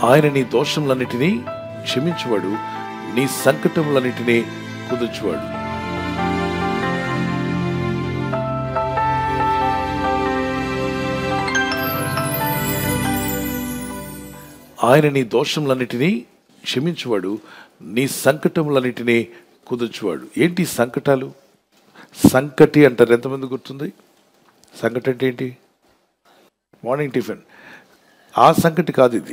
ఆయన నీ దోషములన్నిటినీ క్షమించువాడు నీ సంకటములన్నిటినీ కుదుర్చువాడు ఆయన నీ దోషములన్నిటినీ క్షమించువాడు నీ సంకటములన్నిటినీ కుదుర్చువాడు ఏంటి సంకటాలు సంకటి అంటారు ఎంతమంది గుర్తుంది సంకటి అంటే ఏంటి మార్నింగ్ టిఫిన్ ఆ సంకటి కాదు ఇది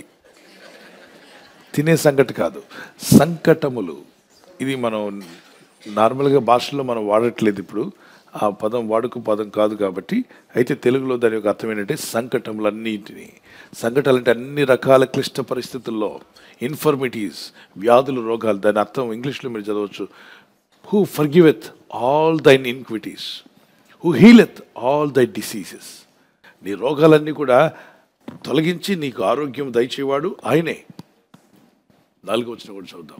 తినే సంకటి కాదు సంకటములు ఇది మనం నార్మల్గా భాషలో మనం వాడట్లేదు ఇప్పుడు ఆ పదం వాడుక పదం కాదు కాబట్టి అయితే తెలుగులో దాని యొక్క అర్థం ఏంటంటే సంకటములన్నింటినీ సంకటాలు అంటే అన్ని రకాల క్లిష్ట పరిస్థితుల్లో ఇన్ఫర్మిటీస్ వ్యాధులు రోగాలు దాని అర్థం ఇంగ్లీష్లో మీరు చదవచ్చు who forgiveth all thine iniquities who healeth all thy diseases నీ రోగాలన్నీ కూడా తొలగించి నీకు ఆరోగ్యం దయచేవాడు ఆయనే నాలుగు వచ్చిన కూడా చూద్దాం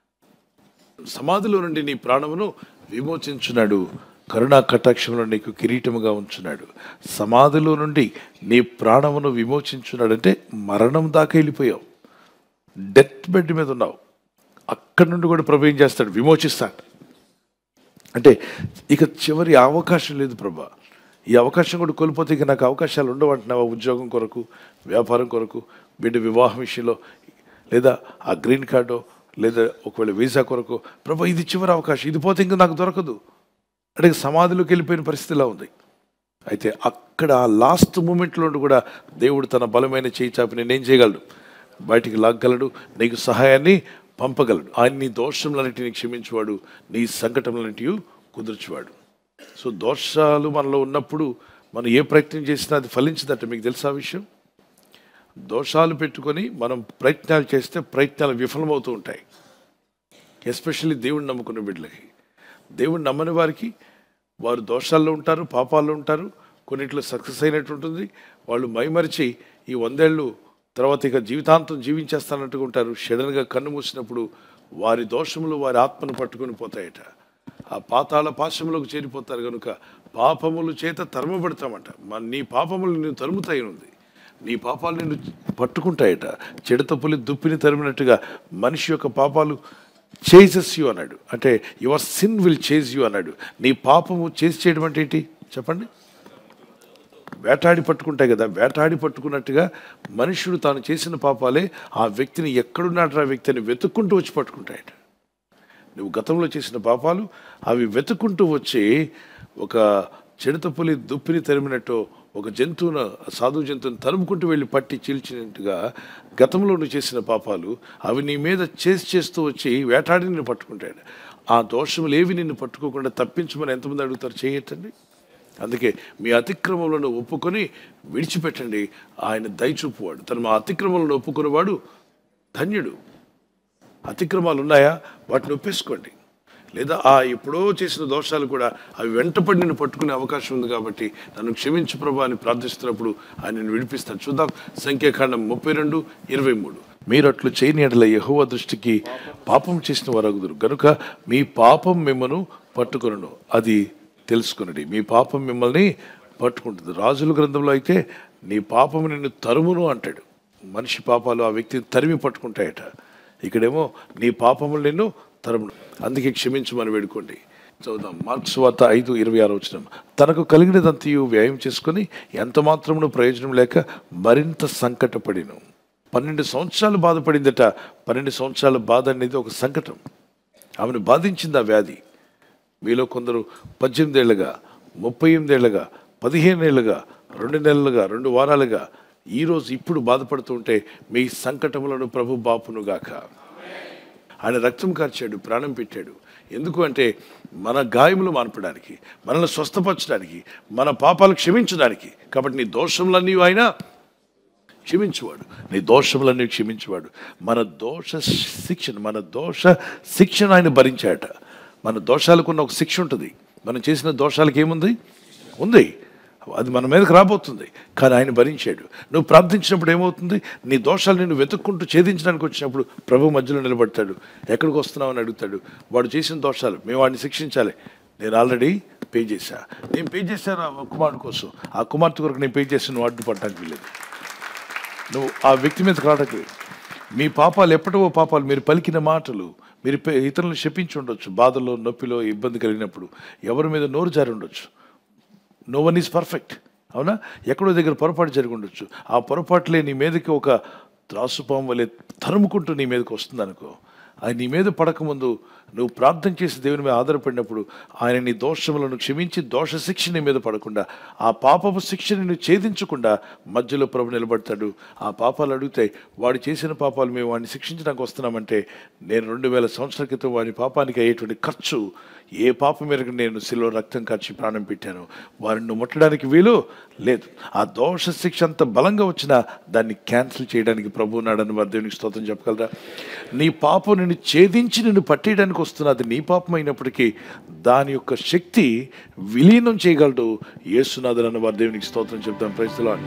సమాధిలో నుండి నీ ప్రాణమును విమోచించున్నాడు కరుణా కటాక్షంలో నీకు కిరీటముగా ఉంచున్నాడు సమాధిలో నుండి నీ ప్రాణమును విమోచించున్నాడు అంటే మరణం దాకా వెళ్ళిపోయావు డెత్ బెడ్ మీద ఉన్నావు అక్కడి నుండి కూడా ప్రభు ఏం చేస్తాడు విమోచిస్తాడు అంటే ఇక చివరి అవకాశం లేదు ప్రభా ఈ అవకాశం కూడా కోల్పోతే ఇక నాకు అవకాశాలు ఉండవు అంటున్నావా ఉద్యోగం కొరకు వ్యాపారం కొరకు బిడ్డ వివాహం విషయంలో లేదా ఆ గ్రీన్ కార్డో లేదా ఒకవేళ వీసా కొరకు ప్రభా ఇది చివరి అవకాశం ఇది పోతే ఇంకా నాకు దొరకదు అంటే ఇక సమాధిలోకి వెళ్ళిపోయిన పరిస్థితిలా ఉంది అయితే అక్కడ ఆ లాస్ట్ మూమెంట్లో కూడా దేవుడు తన బలమైన చేయి చాపి నేనేం చేయగలడు బయటికి లాగ్గలడు నీకు సహాయాన్ని పంపగలడు ఆయన నీ దోషములన్నిటిని క్షమించువాడు నీ సంకటములన్నిటి కుదుర్చువాడు సో దోషాలు మనలో ఉన్నప్పుడు మనం ఏ ప్రయత్నం చేసినా అది ఫలించదట మీకు తెలుసా ఆ విషయం దోషాలు పెట్టుకొని మనం ప్రయత్నాలు చేస్తే ప్రయత్నాలు విఫలమవుతూ ఉంటాయి ఎస్పెషల్లీ దేవుడిని నమ్ముకున్న బిడ్డలకి దేవుడిని నమ్మని వారికి వారు దోషాల్లో ఉంటారు పాపాల్లో ఉంటారు కొన్నిట్లో సక్సెస్ అయినట్టు ఉంటుంది వాళ్ళు మైమరిచి ఈ వందేళ్ళు తర్వాత ఇక జీవితాంతం జీవించేస్తానట్టుగా ఉంటారు సడన్గా కన్ను మూసినప్పుడు వారి దోషములు వారి ఆత్మను పట్టుకొని పోతాయట ఆ పాతాళ పాశములకు చేరిపోతారు కనుక పాపములు చేత తరమబడతామంట మన నీ పాపములు నేను తరుముతాయి ఉంది నీ పాపాలు నిన్ను పట్టుకుంటాయట చెడత పులి దుప్పిని తరిమినట్టుగా మనిషి యొక్క పాపాలు చేసెస్ యూ అన్నాడు అంటే your sin will chase you అన్నాడు నీ పాపము చేసి చేయడం అంటే ఏంటి చెప్పండి వేటాడి పట్టుకుంటాయి కదా వేటాడి పట్టుకున్నట్టుగా మనుషుడు తాను చేసిన పాపాలే ఆ వ్యక్తిని ఎక్కడున్నాడు ఆ వ్యక్తిని వెతుక్కుంటూ వచ్చి పట్టుకుంటాయట నువ్వు గతంలో చేసిన పాపాలు అవి వెతుక్కుంటూ వచ్చి ఒక చెడత పులి దుప్పిని తరిమినట్టు ఒక జంతువును సాధు జంతువుని తరుముకుంటూ వెళ్ళి పట్టి చీల్చినట్టుగా గతంలో నువ్వు చేసిన పాపాలు అవి నీ మీద చేసి చేస్తూ వచ్చి వేటాడి నిన్ను పట్టుకుంటాడు ఆ దోషములు ఏవి నిన్ను పట్టుకోకుండా తప్పించమని ఎంతమంది అడుగుతారు చేయటండి అందుకే మీ అతిక్రమములను ఒప్పుకొని విడిచిపెట్టండి ఆయన దయచూపువాడు తను మా అతిక్రమలను ఒప్పుకునేవాడు ధన్యుడు అతిక్రమాలు ఉన్నాయా వాటిని ఒప్పేసుకోండి లేదా ఆ ఎప్పుడో చేసిన దోషాలు కూడా అవి వెంటపడి నిన్ను పట్టుకునే అవకాశం ఉంది కాబట్టి నన్ను క్షమించు ప్రభా అని ప్రార్థిస్తున్నప్పుడు ఆయన నిన్ను విడిపిస్తాడు చూద్దాం సంఖ్యాకాండం ముప్పై రెండు ఇరవై మూడు మీరు అట్లు చేయని ఎడల యహోవ దృష్టికి పాపం చేసిన వారగుదురు గనుక మీ పాపం మిమ్మను పట్టుకొనును అది తెలుసుకునండి మీ పాపం మిమ్మల్ని పట్టుకుంటుంది రాజుల గ్రంథంలో అయితే నీ పాపం నిన్ను తరుమును అంటాడు మనిషి పాపాలు ఆ వ్యక్తిని తరిమి పట్టుకుంటాయట ఇక్కడేమో నీ పాపములు నిన్ను తరమును అందుకే క్షమించమని వేడుకోండి చదువుదాం మార్క్స్ వార్త ఐదు ఇరవై ఆరు వచ్చిన తనకు కలిగినదంతయు వ్యయం చేసుకొని ఎంత మాత్రమును ప్రయోజనం లేక మరింత సంకటపడిను పన్నెండు సంవత్సరాలు బాధపడిందట పన్నెండు సంవత్సరాల బాధ అనేది ఒక సంకటం ఆమెను బాధించింది ఆ వ్యాధి మీలో కొందరు పద్దెనిమిదేళ్లుగా ముప్పై ఎనిమిదేళ్లుగా పదిహేనేళ్లుగా రెండు నెలలుగా రెండు వారాలుగా ఈరోజు ఇప్పుడు బాధపడుతూ ఉంటే మీ సంకటములను ప్రభు బాపును గాక ఆయన రక్తం కార్చాడు ప్రాణం పెట్టాడు ఎందుకు అంటే మన గాయములు మాన్పడానికి మనల్ని స్వస్థపరచడానికి మన పాపాలు క్షమించడానికి కాబట్టి నీ దోషములన్నీ ఆయన క్షమించువాడు నీ దోషములన్నీ క్షమించువాడు మన దోష శిక్షణ మన దోష శిక్షణ ఆయన భరించాట మన దోషాలకున్న ఒక శిక్ష ఉంటుంది మనం చేసిన దోషాలకు ఏముంది ఉంది అది మన మీదకి రాబోతుంది కానీ ఆయన భరించాడు నువ్వు ప్రార్థించినప్పుడు ఏమవుతుంది నీ దోషాలు నిన్ను వెతుక్కుంటూ ఛేదించడానికి వచ్చినప్పుడు ప్రభు మధ్యలో నిలబడతాడు ఎక్కడికి వస్తున్నావు అని అడుగుతాడు వాడు చేసిన దోషాలు మేము వాడిని శిక్షించాలి నేను ఆల్రెడీ పే చేశా నేను పే చేశాను ఆ కుమారుడు కోసం ఆ కుమార్తె కొరకు నేను పే చేసిన వాడిని పడటానికి వీలేదు నువ్వు ఆ వ్యక్తి మీదకి రావడానికి మీ పాపాలు ఎప్పటివో పాపాలు మీరు పలికిన మాటలు మీరు పె- ఇతరులను శపించి ఉండొచ్చు బాధలో నొప్పిలో ఇబ్బంది కలిగినప్పుడు ఎవరి మీద నోరు జారి ఉండొచ్చు నో వన్ ఈజ్ పర్ఫెక్ట్ అవునా ఎక్కడో దగ్గర పొరపాటు జరిగి ఉండొచ్చు ఆ పొరపాట్లే నీ మీదకి ఒక త్రాసుపాం వలె తరుముకుంటూ నీ మీదకి వస్తుంది అనుకో అది నీ మీద పడకముందు నువ్వు ప్రార్థన చేసి దేవుని మీద ఆధారపడినప్పుడు ఆయన నీ దోషములను క్షమించి దోష శిక్ష నీ మీద పడకుండా ఆ పాపపు శిక్షని నువ్వు ఛేదించకుండా మధ్యలో ప్రభు నిలబడతాడు ఆ పాపాలు అడిగితే వాడు చేసిన పాపాలు మేము వాడిని శిక్షించడానికి వస్తున్నామంటే నేను రెండు వేల సంవత్సరాల క్రితం వాడి పాపానికి అయ్యేటువంటి ఖర్చు ఏ పాపం మేరకు నేను శిలో రక్తం కార్చి ప్రాణం పెట్టాను వారిని నువ్వు ముట్టడానికి వీలు లేదు ఆ దోష శిక్ష అంత బలంగా వచ్చినా దాన్ని క్యాన్సిల్ చేయడానికి ప్రభు ఉన్నాడని వారి దేవునికి స్తోత్రం చెప్పగలరా నీ పాపం నిన్ను ఛేదించి నిన్ను పట్టేయడానికి వస్తున్న అది నీ పాపం అయినప్పటికీ దాని యొక్క శక్తి విలీనం చేయగలడు యేసునాథుడు అన్న వారి దేవునికి స్తోత్రం చెప్తాం ప్రజలు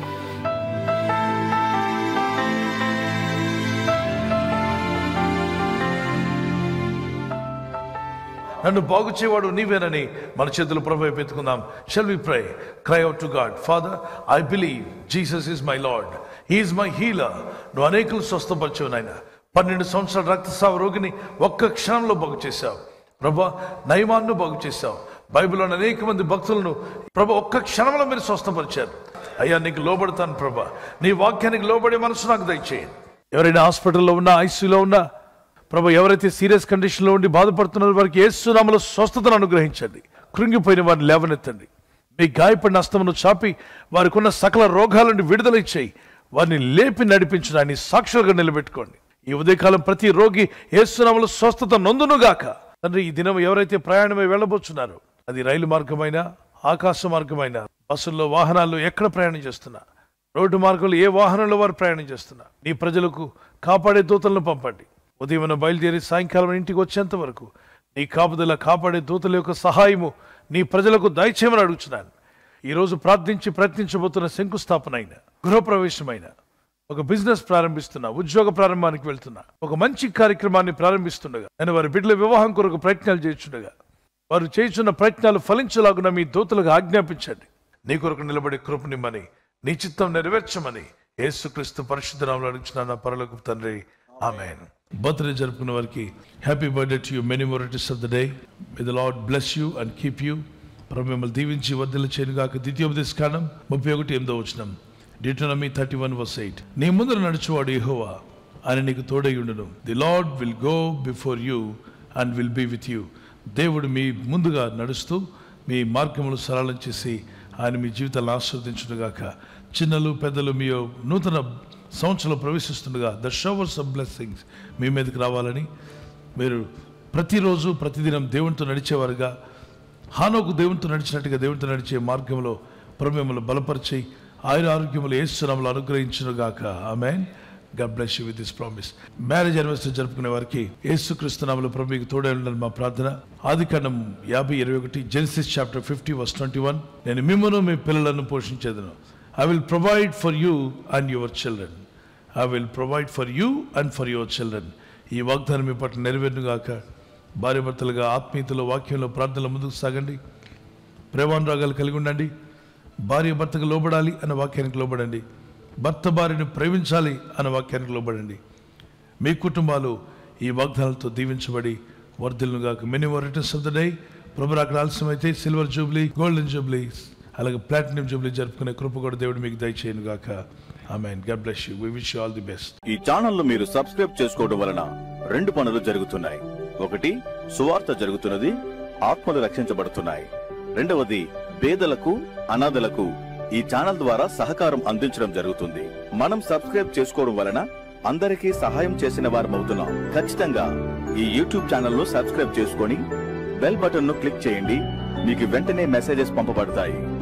నన్ను బాగు చేయవాడు నీవేనని మన చేతులు ప్రభు పెట్టుకుందాం shall we pray cry out to God father I believe Jesus is my Lord he is my healer నువ్వు అనేకులు స్వస్థపరిచావు నాయన పన్నెండు సంవత్సరాల రక్తస్రావ రోగిని ఒక్క క్షణంలో బాగు చేశావు ప్రభా నయమాన్ను బాగు చేశావు బైబిల్లోని అనేక మంది భక్తులను ప్రభా ఒక్క క్షణంలో మీరు స్వస్థపరిచారు అయ్యా నీకు లోబడతాను ప్రభా నీ వాక్యానికి లోబడే మనసు నాకు దయచేయండి ఎవరైనా హాస్పిటల్లో ఉన్నా ఐసీయూలో ఉన్నా ప్రభు ఎవరైతే సీరియస్ కండిషన్లో ఉండి బాధపడుతున్నారో వారికి ఏసునామలో స్వస్థతను అనుగ్రహించండి కృంగిపోయిన వారిని లేవనెత్తండి మీ గాయపడిన అస్తమును చాపి వారికి ఉన్న సకల రోగాల నుండి విడుదల ఇచ్చేయి వారిని లేపి నడిపించడాన్ని సాక్షులుగా నిలబెట్టుకోండి ఈ ఉదయకాలం ప్రతి రోగి ఏసునామలో స్వస్థత నొందునుగాక తండ్రి ఈ దినం ఎవరైతే ప్రయాణమై వెళ్ళబోతున్నారో అది రైలు మార్గమైనా ఆకాశ మార్గమైనా బస్సుల్లో వాహనాల్లో ఎక్కడ ప్రయాణం చేస్తున్నా రోడ్డు మార్గంలో ఏ వాహనంలో వారు ప్రయాణం చేస్తున్నా నీ ప్రజలకు కాపాడే దూతలను పంపండి ఉదయం బయలుదేరి సాయంకాలం ఇంటికి వచ్చేంత వరకు నీ కాపుదల కాపాడే దూతల యొక్క సహాయము నీ ప్రజలకు దయచేయమని అడుగుతున్నాను ఈరోజు ప్రార్థించి ప్రయత్నించబోతున్న శంకుస్థాపన అయిన గృహప్రవేశమైన ఒక బిజినెస్ ప్రారంభిస్తున్నా ఉద్యోగ ప్రారంభానికి వెళ్తున్నా ఒక మంచి కార్యక్రమాన్ని ప్రారంభిస్తుండగా నేను వారి బిడ్డల వివాహం కొరకు ప్రయత్నాలు చేస్తుండగా వారు చేస్తున్న ప్రయత్నాలు ఫలించలాగున మీ దూతలకు ఆజ్ఞాపించండి నీ కొరకు నిలబడే కృపనిమ్మని నీ చిత్తం నెరవేర్చమని యేసుక్రీస్తు పరిశుద్ధనామలు అడుగుతున్నాను నా పరలోకి తండ్రి ఆమెన్ బర్త్డే జరుపుకున్న వారికి happy birthday to you many మోరిటీస్ of the day may the Lord bless you and keep you ప్రభు మిమ్మల్ని దీవించి వర్ధల చేయను కాక ద్వితీయోపదేశ కాలం ముప్పై ఒకటి ఎనిమిదో వచ్చినాం Deuteronomy thirty one verse eight నీ ముందర నడుచువాడు యెహోవా ఆయన నీకు తోడై ఉండును the Lord will go before you and will be with you దేవుడు మీ ముందుగా నడుస్తూ మీ మార్గములు సరళం చేసి ఆయన మీ జీవితాలను ఆస్వాదించునుగాక చిన్నలు పెద్దలు మీ నూతన సంవత్సరంలో ప్రవేశిస్తుండగా ద షవర్స్ ఆఫ్ బ్లెస్సింగ్స్ మీ మీదకి రావాలని మీరు ప్రతిరోజు ప్రతిదినం దేవునితో నడిచేవారుగా హానోకు దేవునితో నడిచినట్టుగా దేవునితో నడిచే మార్గంలో ప్రభు బలపరిచి ఆయన ఆరోగ్యములు ఏసునామలు అనుగ్రహించునుగాక amen God bless you with this promise marriage anniversary జరుపుకునే వారికి యేసుక్రీస్తునామలు ప్రభు మీకు తోడే ఉండాలి మా ప్రార్థన ఆది కాండం యాభై ఇరవై ఒకటి Genesis chapter fifty verse twenty one నేను మిమ్మల్ని మీ పిల్లలను పోషించేదను I will provide for you and your children I will provide for you and for your children ఈ వాగ్దానం మీ పట్ల నెరవేరునుగాక భార్యభర్తలుగా ఆత్మీయతలో వాక్యంలో ప్రార్థనలో ముందుకు సాగండి ప్రేమానురాగాలు కలిగి ఉండండి భార్య భర్తకు లోబడాలి అన్న వాక్యానికి లోబడండి భర్త భార్యను ప్రేమించాలి అన్న వాక్యానికి లోబడండి మీ కుటుంబాలు ఈ వాగ్దానాలతో దీవించబడి వర్ధిల్లుగాక many returns of the day ప్రభు అక్కడ ఆలస్యమైతే సిల్వర్ జూబ్లీ గోల్డెన్ జూబ్లీ అలాగే ప్లాటినం జూబ్లీ జరుపుకునే కృప కూడా దేవుడు మీకు దయచేయను గాక ఆమె God bless you we wish all the best ఈ ఛానల్ ను మీరు సబ్స్క్రైబ్ చేసుకోవడం వలన రెండు పనులు జరుగుతున్నాయి ఒకటి సువార్త జరుగుతున్నది ఆత్మలు రక్షించబడుతున్నాయి రెండవది పేదలకు అనాథలకు ఈ ఛానల్ ద్వారా సహకారం అందించడం జరుగుతుంది మనం సబ్స్క్రైబ్ చేసుకోవడం వలన అందరికీ సహాయం చేసిన వారం అవుతున్నాం ఖచ్చితంగా ఈ యూట్యూబ్ ఛానల్ ను సబ్స్క్రైబ్ చేసుకొని బెల్ బటన్ ను క్లిక్ చేయండి మీకు వెంటనే మెసేజెస్ పంపబడతాయి